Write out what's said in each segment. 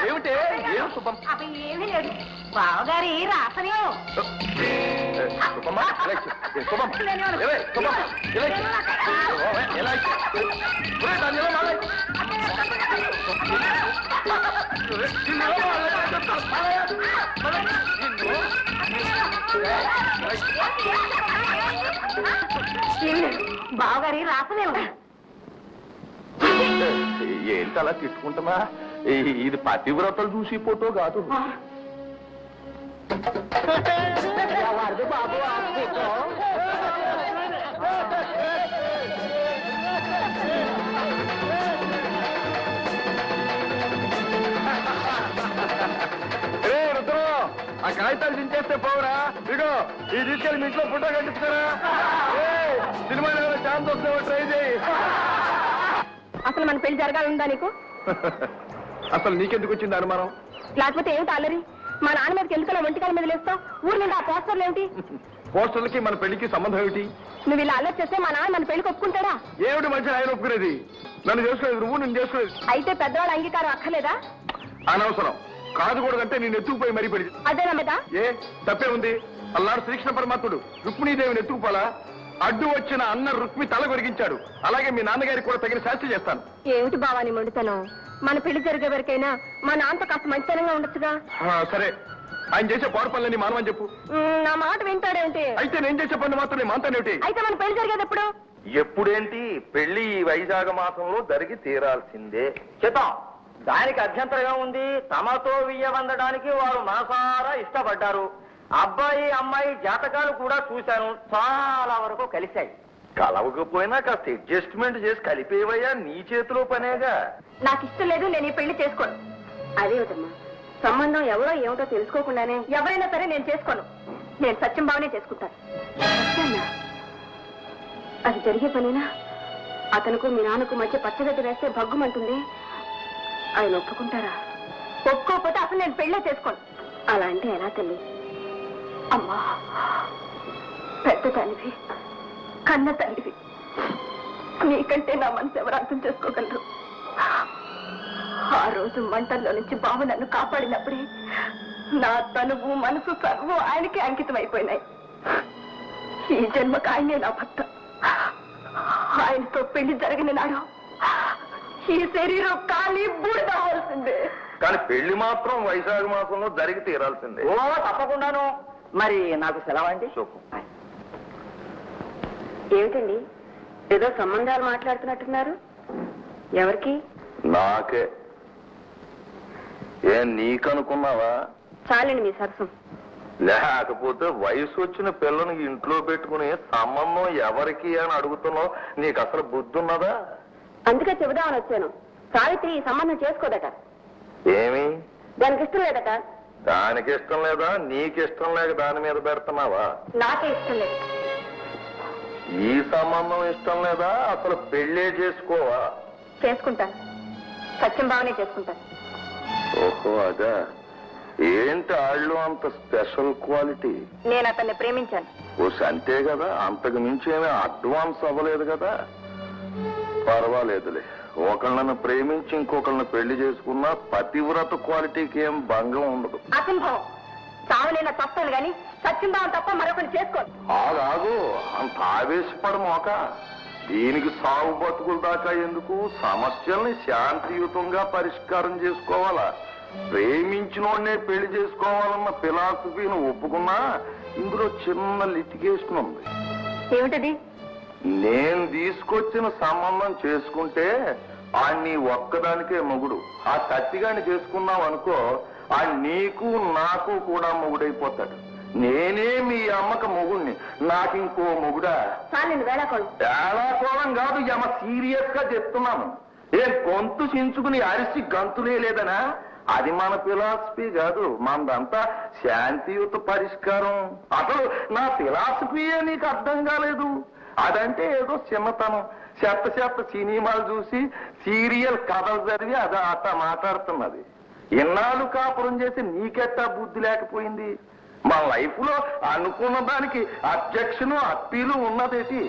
ఏమిటే ఏం సుబ్బమ్మ అవి ఏమీ లేదు బావగారి రాసనే ఏ, సుబ్బమ్మ ఇలా ఇచ్చు. ఏ, సుబ్బమ్మ ఏవే, సుబ్బమ్మ ఇలా ఇచ్చు. ఓవే, ఇలా ఇచ్చు. ఒరే, దాన్ని ఇలా మాలే. ఒరే, దీన్ని ఇలా మాలే. మాలే. నిన్ను. బావగారి రాసలేవు ఏంటి అలా తిట్టుకుంటున్నా ఈ- ఇది పతివ్రతలు చూసి ఫోటో కాదు ఎవరిది బాబు ఆ ఫోటో? రే రుద్రం ఆ కాగితాలు దించేస్తే పోవరా ఇగో ఈ తీసుకెళ్ళి మీ ఇంట్లో ఫోటో కట్టిస్తారా సినిమాలో ఏమైనా ఛాన్స్ వస్తే ట్రై చేయి అసలు మన పెళ్లి జరగాలందా నీకు అసలు నీకెందుకు వచ్చింది అనుమానం లేకపోతే ఏమిటి అల్లరి మా నాన్న మీదకి ఎందుకు అలా ఒంటికాల మీద లేస్తావు ఊరు నిండా ఆ పోస్టర్లు ఏమిటి పోస్టర్లకి మన పెళ్లికి సంబంధం ఏమిటి నువ్వు ఇలా అల్లరి చేస్తే మా నాన్న మన పెళ్లికి ఒప్పుకుంటాడా ఏమిటి మంచి ఆయన ఒప్పుకునేది నన్ను చేసుకునేది నువ్వు నేను చేసుకునేది అయితే పెద్దవాళ్ళ అంగీకారం అక్కర్లేదా అనవసరం కాదు కూడా అంటే నేను ఎత్తుకుపోయి మరీ పెళ్లి అదే నమ్మదా ఏ తప్పే ఉంది అల్లాడు శ్రీకృష్ణ పరమాత్ముడు రుక్మిణీదేవిని ఎత్తుకుపోలా అడ్డు వచ్చిన అన్న రుక్మి తల కొరిగించాడు అలాగే మీ నాన్నగారికి కూడా తగిన శాస్తి చేస్తాను ఏమిటి బావా నీ మొండితనం మన పెళ్లి జరిగే వరకైనా మా నాన్నతో కాస్త మంచితనంగా ఉండొచ్చుగా ఆ, సరే ఆయన చేసే పాడు పనులని మానవని చెప్పు ఉమ్, నా మాట వింటాడేమిటి అయితే నేను చేసే పనులు మాత్రమే మాంతానేమిటి అయితే మన పెళ్లి జరిగేది ఎప్పుడు ఎప్పుడేంటి పెళ్లి ఈ వైశాఖ మాసంలో జరిగి తీరాల్సిందే చిత్తం దానికి అభ్యంతరంగా ఉంది తమతో వియ్యవందడానికి వారు మనసారా ఇష్టపడ్డారు అబ్బాయి అమ్మాయి జాతకాలు కూడా చూశాను చాలా వరకు కలిశాయి కలవకపోయినా కాస్త అడ్జస్ట్మెంట్ చేసి కలిపేవయ్యా నీ చేతిలో పనేగా నాకు ఇష్టం లేదు నేను ఈ పెళ్లి చేసుకోను అదేమిటమ్మా సంబంధం ఎవరో ఏమిటో తెలుసుకోకుండానే ఎవరైనా సరే నేను చేసుకోను నేను సత్యం బావనే చేసుకుంటాను సత్యాన్నా? అది జరిగే పనేనా అతనుకు మీ నాన్నకు మధ్య పచ్చగడ్డి వేస్తే భగ్గుమంటుంది ఆయన ఒప్పుకుంటారా ఒప్పుకోకపోతే అసలు నేను పెళ్ళే చేసుకోను అలా అంటే ఎలా తల్లి అమ్మా పెద్ద తల్లివి కన్న తల్లివి నీకంటే నా మనసు ఎవరు అర్థం చేసుకోగలరు ఆ రోజు మంటల్లో నుంచి బాబు నన్ను కాపాడినప్పుడే నా తనువు మనసు సర్వం ఆయనకి అంకితం అయిపోయినాయి ఈ జన్మకు ఆయనే నా భర్త ఆయనతో పెళ్లి జరిగిన నాడు ఈ శరీరం కాలి బూడిదవలసిందే కానీ పెళ్లి మాత్రం వైశాఖ మాసంలో జరిగి తీరాల్సిందే ఓ తప్పకుండాను మరి నాకు సెలవండి శుభం. ఏమిటండి ఏదో సంబంధాలు మాట్లాడుతున్నట్టున్నారు ఎవరికి నాకే ఏం నీకనుకున్నావా చాలండి మీ సరసం లేకపోతే వయసు వచ్చిన పిల్లని ఇంట్లో పెట్టుకుని సంబంధం ఎవరికి అని అడుగుతున్నావు నీకు అసలు బుద్ధి ఉన్నదా అందుకే చెబుదామని వచ్చాను సావిత్రి ఈ సంబంధం చేసుకోదట ఏమి దానికి ఇష్టం లేదట దానికి ఇష్టం లేదా నీకు ఇష్టం లేక దాని మీద పెడుతున్నావా నాకే ఇష్టం లేదు ఈ సంబంధం ఇష్టం లేదా అసలు పెళ్ళే చేసుకోవా చేసుకుంటాను సత్యం బావనే చేసుకుంటాను ఓహో అదా ఏంటి ఆళ్ళు అంత స్పెషల్ క్వాలిటీ నేను అతన్ని ప్రేమించాను ఓ అంతే కదా అంతకు మించి ఏమీ అడ్వాన్స్ అవ్వలేదు కదా పర్వాలేదులే ఒకళ్ళని ప్రేమించి ఇంకొకళ్ళని పెళ్లి చేసుకున్నా పతివ్రత క్వాలిటీకి ఏం భంగం ఉండదు అసంభవం చావనైనా తప్పను గాని సత్యం బావం తప్ప మరొకరిని చేసుకోను ఆగాగు అంత ఆవేశపడమోక దీనికి సాగు బతుకుల దాకా ఎందుకు సమస్యల్ని శాంతియుతంగా పరిష్కారం చేసుకోవాలా ప్రేమించినోడ్నే పెళ్లి చేసుకోవాలన్న ఫిలాసఫీని ఒప్పుకున్నా ఇందులో చిన్న లిటిగేషన్ ఉంది ఏమిటది నేను తీసుకొచ్చిన సంబంధం చేసుకుంటే ఆ నీ ఒక్కదానికే మొగుడు ఆ కత్తిగాని చేసుకున్నావు అనుకో ఆ నీకు నాకు కూడా మొగుడైపోతాడు నేనే మీ అమ్మక మొగుడిని నాకు ఇంకో మొగుడా చాలు నేను వేళాకోళం ఏడాకోవడం కాదు యమ సీరియస్ గా చెప్తున్నాను ఏం గొంతు చించుకుని అరిసి గంతులే లేదనా అది మన ఫిలాసఫీ కాదు మనదంతా శాంతియుత పరిష్కారం అసలు నా ఫిలాసఫీయే నీకు అర్థం కాలేదు అదంటే ఏదో చిన్నతనం చెత్త చెత్త సినిమాలు చూసి సీరియల్ కథలు చదివి అది అట్ట మాట్లాడుతున్నది ఇన్నాళ్ళు కాపురం చేసి నీకెట్టా బుద్ధి లేకపోయింది మా లైఫ్ లో అనుకున్న దానికి అబ్జెక్షన్ అప్పీలు ఉన్నదేటి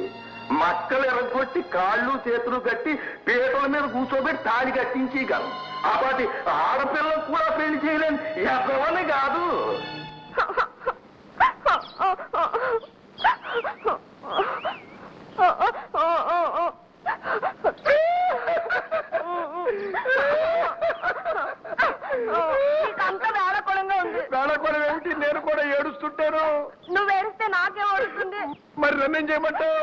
మక్కలు ఎరగొట్టి కాళ్ళు చేతులు కట్టి పీటల మీద కూర్చోబెట్టి తాళి కట్టించగలం అప్పటి ఆడపిల్లకు కూడా పెళ్లి చేయలేని ఎవరని కాదు అంతా వేళకోళంగా ఉంది వేళకోళం ఏమిటి నేను కూడా ఏడుస్తుంటాను నువ్వు ఏడిస్తే నాకే వస్తుంది మరి నన్నేం చేయమంటావు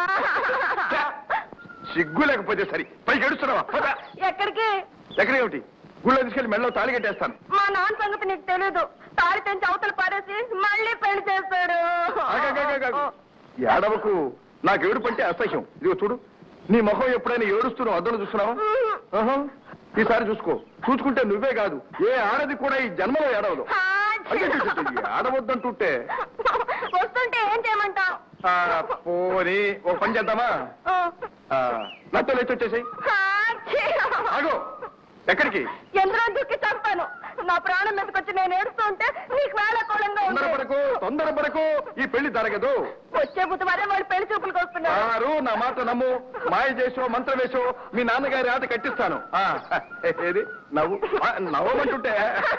సిగ్గు లేకపోతే సరి పైకి ఏడుస్తున్నావా పద. ఎక్కడికి ఎక్కడేమిటి గుళ్ళో తీసుకెళ్లి మెడలో తాళి కట్టేస్తాను మా నాన్న సంగతి నీకు తెలీదు తాడి తెంచి అవతల పారేసి మళ్ళీ పెళ్లి చేస్తాడు ఆగాగాగాగా. ఏడవకు నాకు ఏడుపు అంటే అసహ్యం ఇదిగో చూడు నీ ముఖం ఎప్పుడైనా ఏడుస్తున్నావు అద్దలు చూస్తున్నావా ఆహా. ఈసారి చూసుకో చూసుకుంటే నువ్వే కాదు ఏ ఆడది కూడా ఈ జన్మలో ఏడవదు ఆ, అయ్యో, అయ్యో, అయ్యో, అయ్యో, ఆడవద్దంటుంటే వస్తుంటే ఏం చేయమంటావు ఆ, పోనీ ఓ పని చేద్దామా ఆ, నాతో లేచి వచ్చేసాయి ఆగో ఎక్కడికి ఎందులో దుక్కి చంపాను నా ప్రాణం మీదకొచ్చి నేను ఏడుస్తూ ఉంటే నీకు వేళకోళంగా ఉంది తొందరపడకు తొందరపడకు ఈ పెళ్లి జరగదు వచ్చే బుధవారం వాళ్ళు పెళ్లి చూపులకు వస్తున్నారు ఆరు నా మాట నమ్ము మాయ చేసో మంత్రం వేసో మీ నాన్నగారి ఆట కట్టిస్తాను ఆ, ఏది నవ్వు ఆ, నవ్వమంటుంటే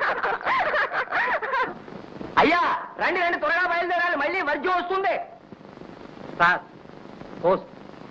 అయ్యా రండి రండి త్వరగా బయలుదేరాలి మళ్ళీ వర్జ్యం వస్తుంది సార్ పోస్ట్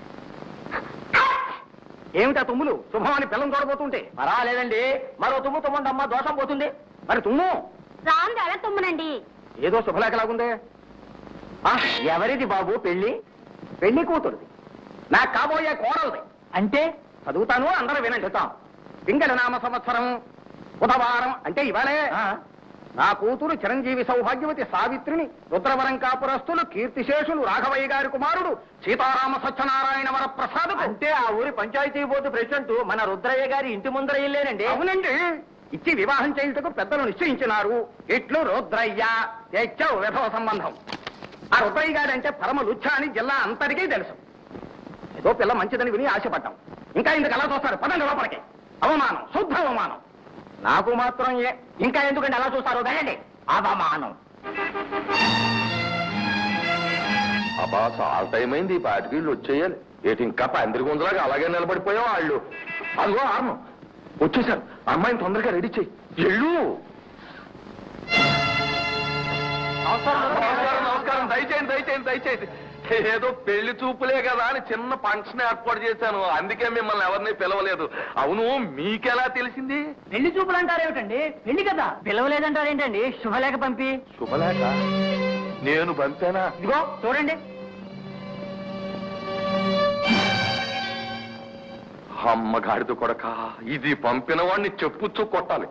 ఏమిటా తుమ్ములు శుభమని పిల్లం చూడబోతుంటే పర్వాలేదండి మరో తుమ్ము తుమ్మండమ్మ దోషం పోతుంది మరి తుమ్ము రాంది ఎలా తుమ్మనండి ఏదో శుభలేఖలాగుందే ఆ, ఎవరిది బాబు పెళ్లి పెళ్లి కూతురుది నాకు కాబోయే కోడలది అంటే చదువుతాను అందరూ వినండి చెప్తాం పింగళ నామ సంవత్సరం బుధవారం అంటే ఇవాళే నా కూతురు చిరంజీవి సౌభాగ్యవతి సావిత్రిని రుద్రవరం కాపురస్తులు కీర్తిశేషులు రాఘవయ్య గారి కుమారుడు సీతారామ సత్యనారాయణ వరప్రసాద్ అంటే ఆ ఊరి పంచాయతీ బోర్డు ప్రెసిడెంట్ మన రుద్రయ్య గారి ఇంటి ముందర ఇల్లేనండి అవునండి ఇచ్చి వివాహం చేయుటకు పెద్దలు నిశ్చయించినారు ఇట్లు రుద్రయ్య తెచ్చావు విధవ సంబంధం ఆ రుద్రయ్య గారు అంటే పరమ లుచ్చ అని జిల్లా అంతటికీ తెలుసు ఏదో పిల్ల మంచిదని విని ఆశపడ్డాం ఇంకా ఇందుకు అలా చూస్తారు పదండి లోపలికి అవమానం శుద్ధ అవమానం నాకు మాత్రం ఏ ఇంకా ఎందుకంటే అలా చూస్తారు వెళ్ళండి అవమానం అబ్బా చాలా టైం అయింది ఈ పాటికి వీళ్ళు వచ్చేయాలి ఏటి ఇంకా పందిరి గుంజలాగా అలాగే నిలబడిపోయావు వాళ్ళు అదిగో ఆర్మం వచ్చేసారు అమ్మాయిని తొందరగా రెడీ చెయ్యి ఎళ్ళు నమస్కారం నమస్కారం దయచేయండి దయచేయండి దయచేయండి ఏదో పెళ్లి చూపులే కదా అని చిన్న ఫంక్షన్ ఏర్పాటు చేశాను అందుకే మిమ్మల్ని ఎవరిని పిలవలేదు అవును మీకెలా తెలిసింది పెళ్లి చూపులు అంటారేమిటండి పెళ్లి కదా పిలవలేదంటారేంటండి శుభలేఖ పంపి శుభలేఖ నేను పంపానా ఇదిగో చూడండి అమ్మ గాడిద కొడక ఇది పంపిన వాడిని చెప్పుచ్చు కొట్టాలి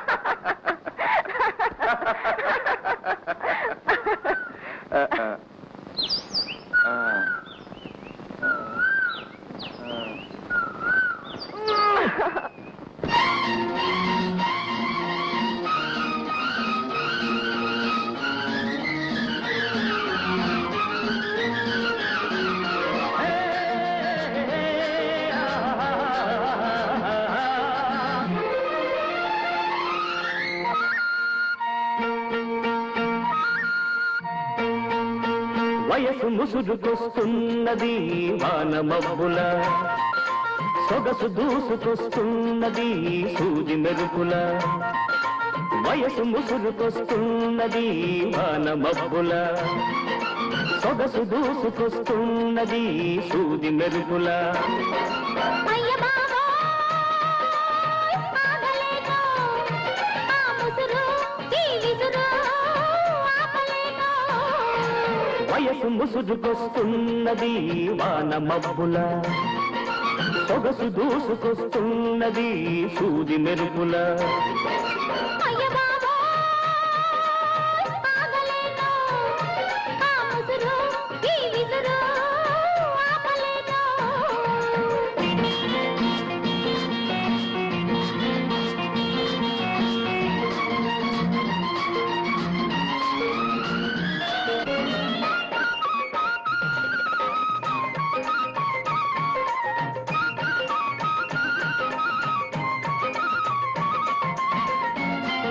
వయసు ముసురుకొస్తున్నది వాన మబ్బుల సొగసు దూసుకొస్తున్నది సూది మెరుపుల వయసు ముసురుకొస్తున్నది వాన మబ్బుల సొగసు దూసుకొస్తున్నది సూది మెరుపుల అయ్య బాబోయ్ ఆగలేను ఆ ముసురు ఈ విసురు ఆపలేను వయసు ముసురుకొస్తున్నది వాన మబ్బుల సొగసు దూసుకొస్తున్నది సూది మెరుపుల అయ్య బాబోయ్ ఆగలేను ఆ ముసురు ఈ విసురు ఆపలేను ఆ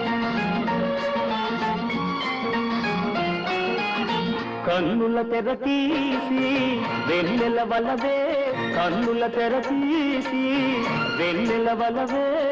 కన్నుల తెర తీసి వెన్నెల వలవే కన్నుల తెర తీసి వెన్నెల వలవే